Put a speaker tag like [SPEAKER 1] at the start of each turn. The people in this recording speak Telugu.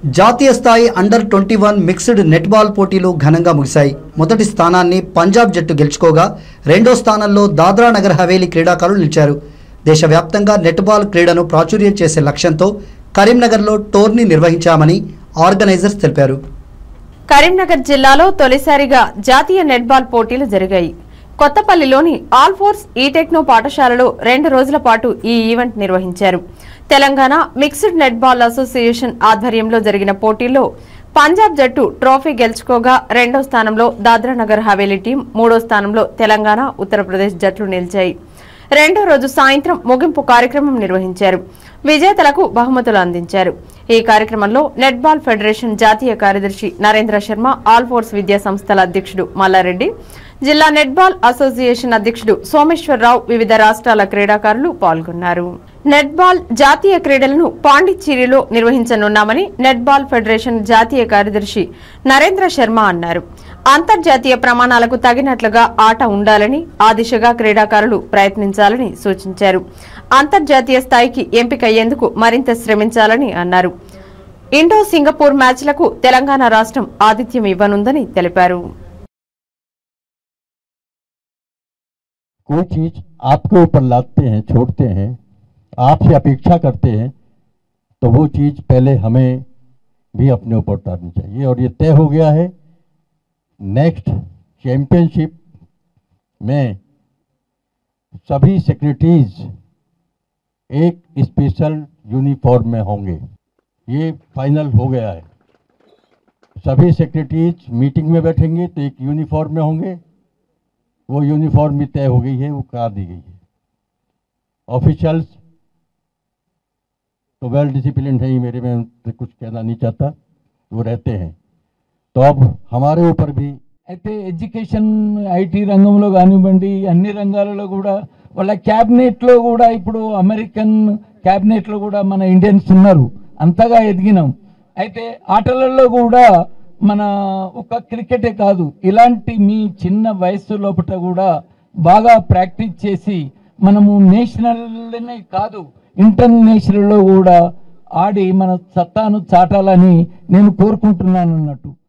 [SPEAKER 1] జాతీయ స్థాయి under twenty one mixed netball పోటీలు ఘనంగా ముగిశాయి మొదటి స్థానాన్ని పంజాబ్ జట్టు గెలుచుకోగా రెండో స్థానంలో దాద్రా నగర్ హవేలీ క్రీడాకారులు నిలిచారు దేశవ్యాప్తంగా నెట్బాల్ క్రీడను ప్రాచుర్యం చేసే లక్ష్యంతో కరీంనగర్లో టోర్నీ నిర్వహించామని ఆర్గనైజర్స్ తెలిపారు
[SPEAKER 2] కరీంనగర్ జిల్లాలో తొలిసారిగా జాతీయ నెట్బాల్ పోటీలు జరిగాయి కొత్తపల్లిలోని ఆల్ ఫోర్స్ ఈ టెక్నో పాఠశాలలో రెండు రోజుల పాటు ఈ ఈవెంట్ నిర్వహించారు తెలంగాణ మిక్స్డ్ నెట్బాల్ అసోసియేషన్ ఆధ్వర్యంలో జరిగిన పోటీల్లో పంజాబ్ జట్టు ట్రోఫీ గెలుచుకోగా రెండో స్థానంలో దాద్రానగర్ హవేలీ టీం మూడో స్థానంలో తెలంగాణ ఉత్తరప్రదేశ్ జట్లు నిలిచాయి రెండో రోజు సాయంత్రం ముగింపు కార్యక్రమం నిర్వహించారు విజేతలకు బహుమతులు అందించారు ఈ కార్యక్రమంలో నెట్బాల్ ఫెడరేషన్ జాతీయ కార్యదర్శి నరేంద్ర శర్మ ఆల్ ఫోర్స్ విద్యా సంస్థల అధ్యక్షుడు మల్లారెడ్డి జిల్లా నెట్బాల్ అసోసియేషన్ అధ్యక్షుడు సోమేశ్వరరావు వివిధ రాష్ట్రాల క్రీడాకారులు పాల్గొన్నారు నెట్బాల్ జాతీయ క్రీడలను పాండిచ్చేరిలో నిర్వహించనున్నామని నెట్బాల్ ఫెడరేషన్ జాతీయ కార్యదర్శి నరేంద్ర శర్మ అన్నారు అంతర్జాతీయ ప్రమాణాలకు తగినట్లుగా ఆట ఉండాలని ఆ దిశగా క్రీడాకారులు ప్రయత్నించాలని సూచించారు అంతర్జాతీయ స్థాయికి ఎంపికయ్యేందుకు మరింత శ్రమించాలని అన్నారు ఇండో సింగపూర్ మ్యాచ్లకు తెలంగాణ రాష్ట్రం ఆతిథ్యం ఇవ్వనుందని తెలిపారు
[SPEAKER 3] कोई चीज आपके ऊपर लादते हैं छोड़ते हैं आपसे अपेक्षा करते हैं तो वो चीज पहले हमें भी अपने ऊपर उतारनी चाहिए और ये तय हो गया है नेक्स्ट चैंपियनशिप में सभी सेक्रेटरीज एक स्पेशल यूनिफॉर्म में होंगे ये फाइनल हो गया है सभी सेक्रेटरीज मीटिंग में बैठेंगे तो एक यूनिफॉर्म में होंगे वो यूनिफॉर्म भी तय हो गई है वो करा दी गई है ऑफिशियल्स तो वेल डिसिप्लिन है ही मेरे में उनसे कुछ कहना नहीं चाहता वो रहते हैं तो अब हमारे ऊपर भी
[SPEAKER 4] అయితే ఎడ్యుకేషన్ ఐటీ రంగంలో కానివ్వండి అన్ని రంగాలలో కూడా వాళ్ళ క్యాబినెట్లో కూడా ఇప్పుడు అమెరికన్ క్యాబినెట్లో కూడా మన ఇండియన్స్ ఉన్నారు అంతగా ఎదిగినాం అయితే ఆటలలో కూడా మన ఒక క్రికెటే కాదు ఇలాంటి మీ చిన్న వయస్సు లోపల కూడా బాగా ప్రాక్టీస్ చేసి మనము నేషనల్నే కాదు ఇంటర్నేషనల్లో కూడా ఆడి మన సత్తాను చాటాలని నేను కోరుకుంటున్నాను అన్నట్టు